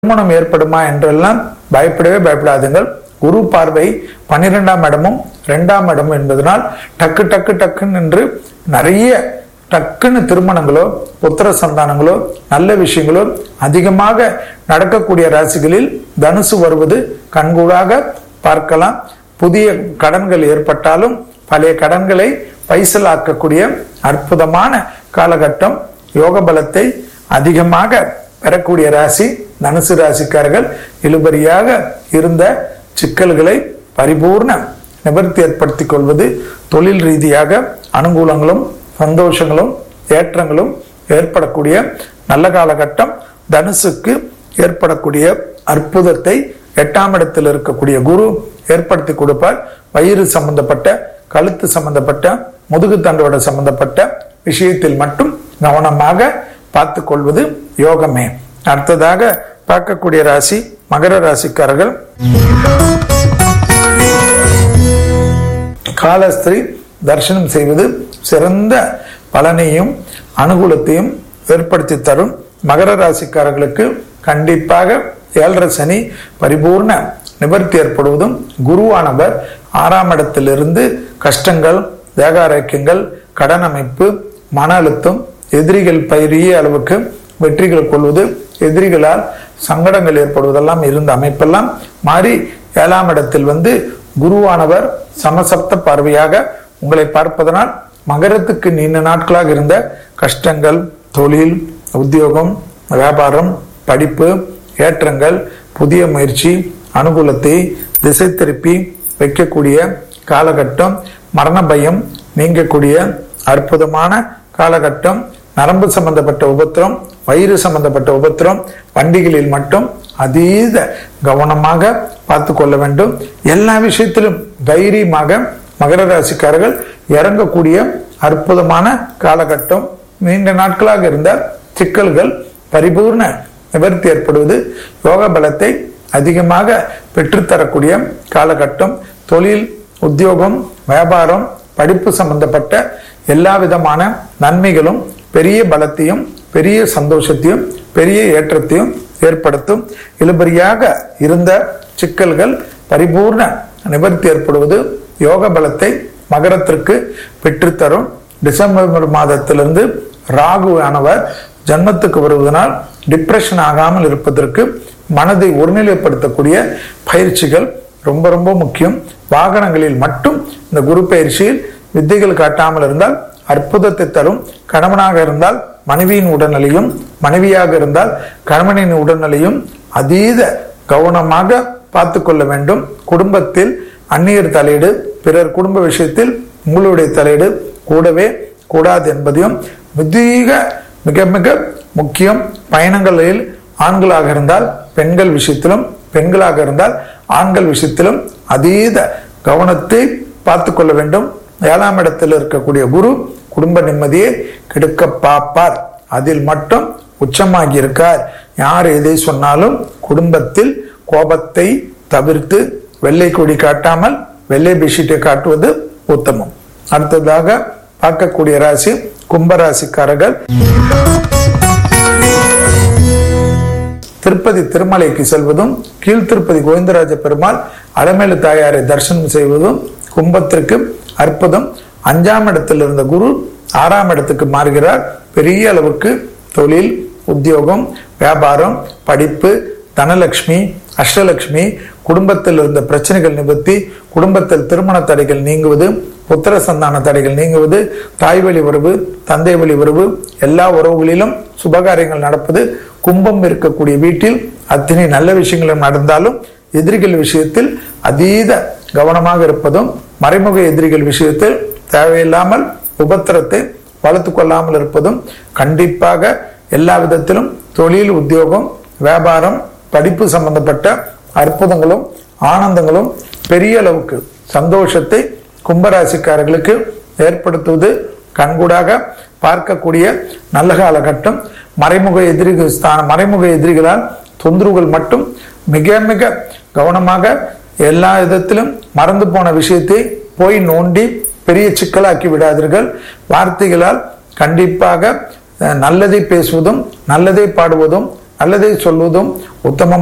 திருமணம் ஏற்படுமா என்றெல்லாம் பயப்படவே பயப்படாதுங்கள் குரு பார்வை பன்னிரெண்டாம் இடமும் இரண்டாம் இடமும் என்பதனால் டக்கு டக்கு டக்குன்னு என்று நிறைய டக்குன்னு திருமணங்களோ புத்திர சந்தானங்களோ நல்ல விஷயங்களோ அதிகமாக நடக்கக்கூடிய ராசிகளில் தனுசு வருவது கண்கூடாக பார்க்கலாம் புதிய கடன்கள் ஏற்பட்டாலும் பழைய கடன்களை பைசலாக்கக்கூடிய அற்புதமான காலகட்டம் யோக பலத்தை அதிகமாக பெறக்கூடிய ராசி தனுசு ராசிக்காரர்கள் இழுபறியாக இருந்த சிக்கல்களை பரிபூர்ண நிவர்த்தி ஏற்படுத்திக் கொள்வது தொழில் ரீதியாக அனுகூலங்களும் சந்தோஷங்களும் ஏற்றங்களும் ஏற்படக்கூடிய நல்ல காலகட்டம் தனுசுக்கு ஏற்படக்கூடிய அற்புதத்தை எட்டாம் இடத்தில் இருக்கக்கூடிய குரு ஏற்படுத்தி கொடுப்பார் வயிறு சம்பந்தப்பட்ட கழுத்து சம்பந்தப்பட்ட முதுகு தண்டோட சம்பந்தப்பட்ட விஷயத்தில் மட்டும் கவனமாக பார்த்து கொள்வது யோகமே அடுத்ததாக பார்க்கக்கூடிய ராசி மகர ராசிக்காரர்கள் காலஸ்திரி தரிசனம் செய்வது சிறந்த பலனையும் அனுகூலத்தையும் ஏற்படுத்தி தரும் மகர ராசிக்காரர்களுக்கு கண்டிப்பாக ஏழரை சனி பரிபூர்ண நிவர்த்தி ஏற்படுவதும் குருவானவர் ஆறாம் இடத்திலிருந்து கஷ்டங்கள் தேக ஆரோக்கியங்கள் கடன் அமைப்பு மன அழுத்தம் எதிரிகள் பெரிய அளவுக்கு வெற்றிகள் கொள்வது எதிரிகளால் சங்கடங்கள் ஏற்படுவதெல்லாம் இருந்த அமைப்பெல்லாம் மாறி ஏழாம் இடத்தில் வந்து குருவானவர் சமசப்த பார்வையாக உங்களை பார்ப்பதனால் மகரத்துக்கு நீண்ட நாட்களாக இருந்த கஷ்டங்கள் தொழில் உத்தியோகம் வியாபாரம் படிப்பு ஏற்றங்கள் புதிய முயற்சி அனுகூலத்தை திசை திருப்பி வைக்கக்கூடிய காலகட்டம் மரண பயம் நீங்கக்கூடிய அற்புதமான காலகட்டம் நரம்பு சம்பந்தப்பட்ட உபத்திரம் வயிறு சம்பந்தப்பட்ட உபத்திரம் வண்டிகளில் மட்டும் அதீத கவனமாக பார்த்து கொள்ள வேண்டும் எல்லா விஷயத்திலும் தைரியமாக மகர ராசிக்காரர்கள் இறங்கக்கூடிய அற்புதமான காலகட்டம் நீண்ட நாட்களாக இருந்த சிக்கல்கள் பரிபூர்ண நிவர்த்தி ஏற்படுவது யோக பலத்தை அதிகமாக பெற்றுத்தரக்கூடிய காலகட்டம் தொழில் உத்தியோகம் வியாபாரம் படிப்பு சம்பந்தப்பட்ட எல்லா விதமான நன்மைகளும் பெரிய பலத்தையும் பெரிய சந்தோஷத்தையும் பெரிய ஏற்றத்தையும் ஏற்படுத்தும் இழுபறியாக இருந்த சிக்கல்கள் பரிபூர்ண நிவர்த்தி ஏற்படுவது யோக பலத்தை மகரத்திற்கு பெற்றுத்தரும் டிசம்பர் மாதத்திலிருந்து ராகு ஆனவர் ஜன்மத்துக்கு வருவதனால் டிப்ரெஷன் ஆகாமல் இருப்பதற்கு மனதை ஒருநிலைப்படுத்தக்கூடிய பயிற்சிகள் ரொம்ப ரொம்ப முக்கியம் வாகனங்களில் மட்டும் இந்த குரு பயிற்சியில் வித்தைகள் காட்டாமல் இருந்தால் அற்புதத்தை தரும் கணவனாக இருந்தால் மனைவியின் உடல்நிலையும் மனைவியாக இருந்தால் கணவனின் உடல்நிலையும் அதீத கவனமாக பார்த்து கொள்ள வேண்டும் குடும்பத்தில் அந்நியர் தலையீடு பிறர் குடும்ப விஷயத்தில் உங்களுடைய தலையீடு கூடவே கூடாது என்பதையும் மிக மிக மிக முக்கியம் பயணங்களில் ஆண்களாக இருந்தால் பெண்கள் விஷயத்திலும் பெண்களாக இருந்தால் ஆண்கள் விஷயத்திலும் அதீத கவனத்தை பார்த்து கொள்ள வேண்டும் ஏழாம் இடத்தில் இருக்கக்கூடிய குரு குடும்ப நிம்மதியை கெடுக்க பார்ப்பார் அதில் மட்டும் உச்சமாகி இருக்கார் யார் எதை சொன்னாலும் குடும்பத்தில் கோபத்தை தவிர்த்து வெள்ளை கொடி காட்டாமல் வெள்ளை பெட்ஷீட்டை காட்டுவது உத்தமம் அடுத்ததாக பார்க்கக்கூடிய ராசி கும்பராசிக்காரர்கள் திருப்பதி திருமலைக்கு செல்வதும் கீழ் திருப்பதி கோவிந்தராஜ பெருமாள் அலமேலு தாயாரை தரிசனம் செய்வதும் கும்பத்திற்கு அற்புதம் அஞ்சாம் இடத்தில் இருந்த குரு ஆறாம் இடத்துக்கு மாறுகிறார் பெரிய அளவுக்கு தொழில் உத்தியோகம் வியாபாரம் படிப்பு தனலட்சுமி அஷ்டலட்சுமி குடும்பத்தில் இருந்த பிரச்சனைகள் நிவர்த்தி குடும்பத்தில் திருமண தடைகள் நீங்குவது புத்திர சந்தான தடைகள் நீங்குவது தாய் வழி உறவு தந்தை வழி உறவு எல்லா உறவுகளிலும் சுபகாரியங்கள் நடப்பது கும்பம் இருக்கக்கூடிய வீட்டில் அத்தனை நல்ல விஷயங்களும் நடந்தாலும் எதிரிகள் விஷயத்தில் அதீத கவனமாக இருப்பதும் மறைமுக எதிரிகள் விஷயத்தில் தேவையில்லாமல் உபத்திரத்தை வளர்த்து கொள்ளாமல் இருப்பதும் கண்டிப்பாக எல்லா விதத்திலும் தொழில் உத்தியோகம் வியாபாரம் படிப்பு சம்பந்தப்பட்ட அற்புதங்களும் ஆனந்தங்களும் பெரிய அளவுக்கு சந்தோஷத்தை கும்பராசிக்காரர்களுக்கு ஏற்படுத்துவது கண்கூடாக பார்க்கக்கூடிய நல்ல காலகட்டம் மறைமுக எதிரிகள் ஸ்தான மறைமுக எதிரிகளால் தொந்தரவுகள் மட்டும் மிக மிக கவனமாக எல்லா விதத்திலும் மறந்து போன விஷயத்தை போய் நோண்டி பெரிய சிக்கலாக்கி விடாதீர்கள் வார்த்தைகளால் கண்டிப்பாக நல்லதை பேசுவதும் நல்லதை பாடுவதும் நல்லதை சொல்வதும் உத்தம